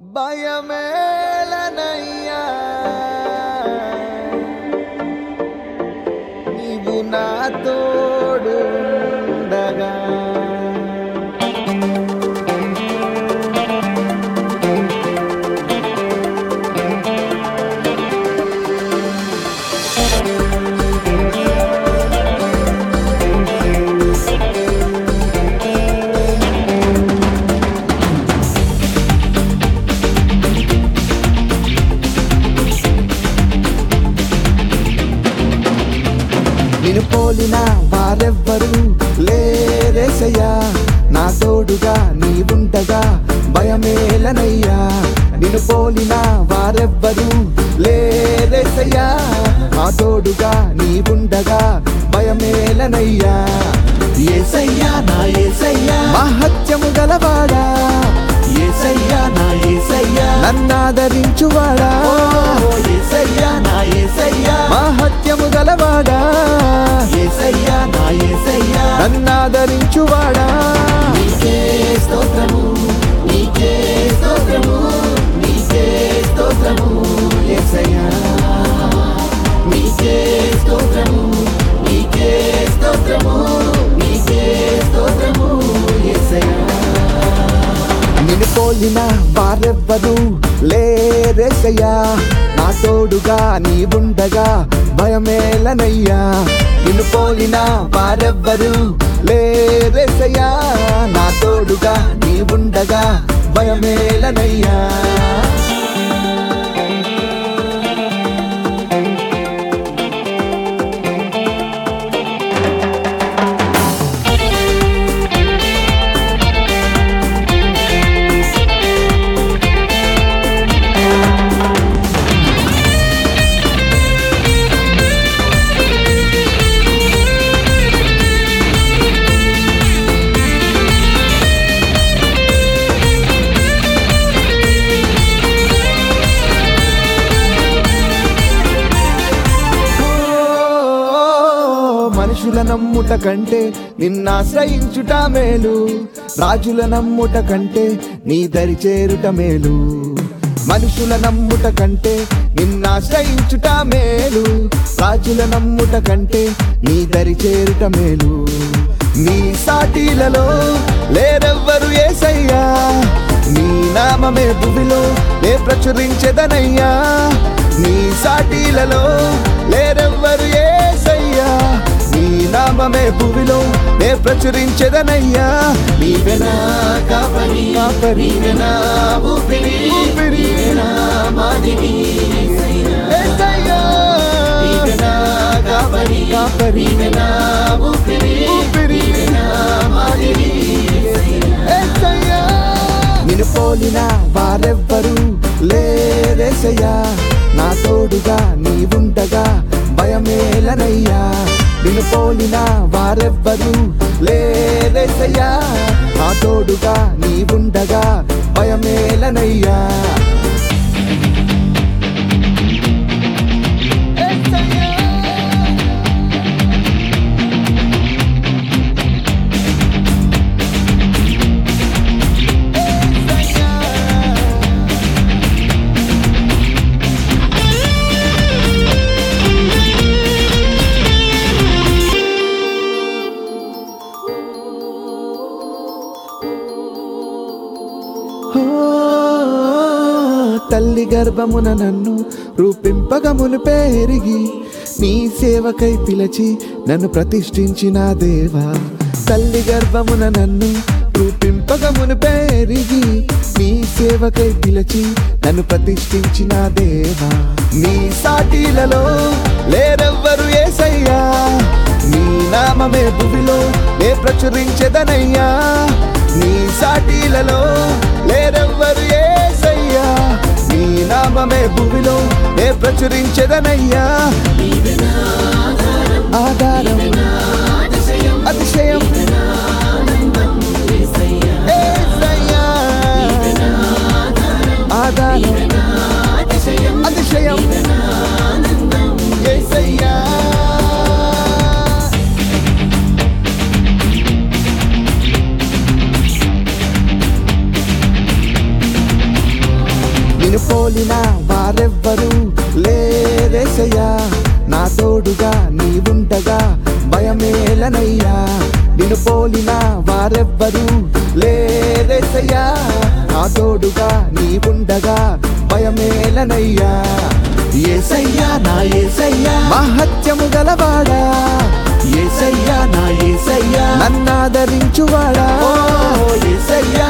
భయమేలనయ్యా నీవు నా తోడు ఉండగా నిన్ను పోలిన వారెవ్వరు లేరేసయ్యా నా తోడుగా నీవుండగా భయమేలనయ్యా నిన్ను పోలిన వారెవ్వరు లేరేసయ్యా నా తోడుగా నీవుండగా భయమేలనయ్యా ఏసయ్యా నా ఏసయ్యా మహత్యము గలవాడా ఏసయ్యా నా ఏసయ్యా నన్నాదరించువాడా ఓ ఏసయ్యా నా ఏసయ్యా మహత్యము గలవాడా ఏసయ్యా నా ఏసయ్యా నన్నాదరించువాడా నీకే స్తోత్రము నీకే స్తోత్రము నీకే స్తోత్రము ఏసయ్యా నీకే స్తోత్రము నీకే స్తోత్రము నీకే స్తోత్రము ఏసయ్యా నిన్ను పోలిన వారెవ్వరు లేరేసయ్యా నా తోడుగా నీవుండగా భయమేలనయ్యా నిన్ను పోలిన వారెవ్వరు లేరేసయ్యా నా తోడుగా నీవుండగా భయమేలనయ్యా ఓ, మనుషుల నమ్ముట కంటే నిన్నాశ్రయించుట మేలు రాజుల నమ్ముట కంటే నీ దరి చేరుట మేలు మనుషుల నమ్ముట కంటే నిన్నాశ్రయించుట మేలు రాజుల నమ్ముట కంటే నీ దరి చేరుట మేలు నీ సాటిలలో లేరెవ్వరు ఏసయ్యా నీ నామమే భూమిలో నే ప్రచురించెదనయ్యా నీ సాటిలలో లేరెవ్వరు ఏసయ్యా నీ నామమే భూమిలో నే ప్రచురించెదనయ్యా నీవెనా కాపరి కాపరి. నీవెనా ఊపిరి ఊపిరి. నీవెనా మాదిరి ఏసయ్యా నీవెనా కాపరి కాపరి. నీవెనా ఊపిరి ఊపిరి. నీవెనా మాదిరి ఏసయ్యా నిన్ను పోలిన వారెవ్వరు లేరేసయ్యా నా తోడుగా నీవుండగా భయమేలనయ్యా నిన్ను పోలిన వారెవ్వరు లేరేసయ్యా నా తోడుగా నీవుండగా భయమేలనయ్యా ఓ, తల్లి గర్భమున నన్ను రూపింపగమును పేరిగి నీ సేవకై పిలిచి నన్ను ప్రతిష్ఠించిన దేవా తల్లి గర్భమున నన్ను రూపింపగమును పేరిగి నీ సేవకై పిలిచి నన్ను ప్రతిష్ఠించిన దేవా నీ సాటిలలో లేరెవ్వరు ఏసయ్యా నీ నామమే భూమిలో నే ప్రచురించెదనయ్యా నీ సాటిలలో లేరెవ్వరు ఏసయ్యా నీ నామమే భూమిలో నే ప్రచురించెదనయ్యా ఆధారం అతిశయం ఏసయ్యా ఆధారం అతిశయం ఏసయ్యా పోలిన వారెవ్వరు లేరేసయ్యా నా తోడుగా నీవుండగా భయమేలనయ్యా నిన్ను పోలిన వారెవ్వరు లేరేసయ్యా నా తోడుగా నీవుండగా భయమేలనయ్యా ఏసయ్యా నా ఏసయ్యా మహత్యము గలవాడా ఏసయ్యా నా ఏసయ్యా నన్నాదరించువాడా ఓ ఏసయ్యా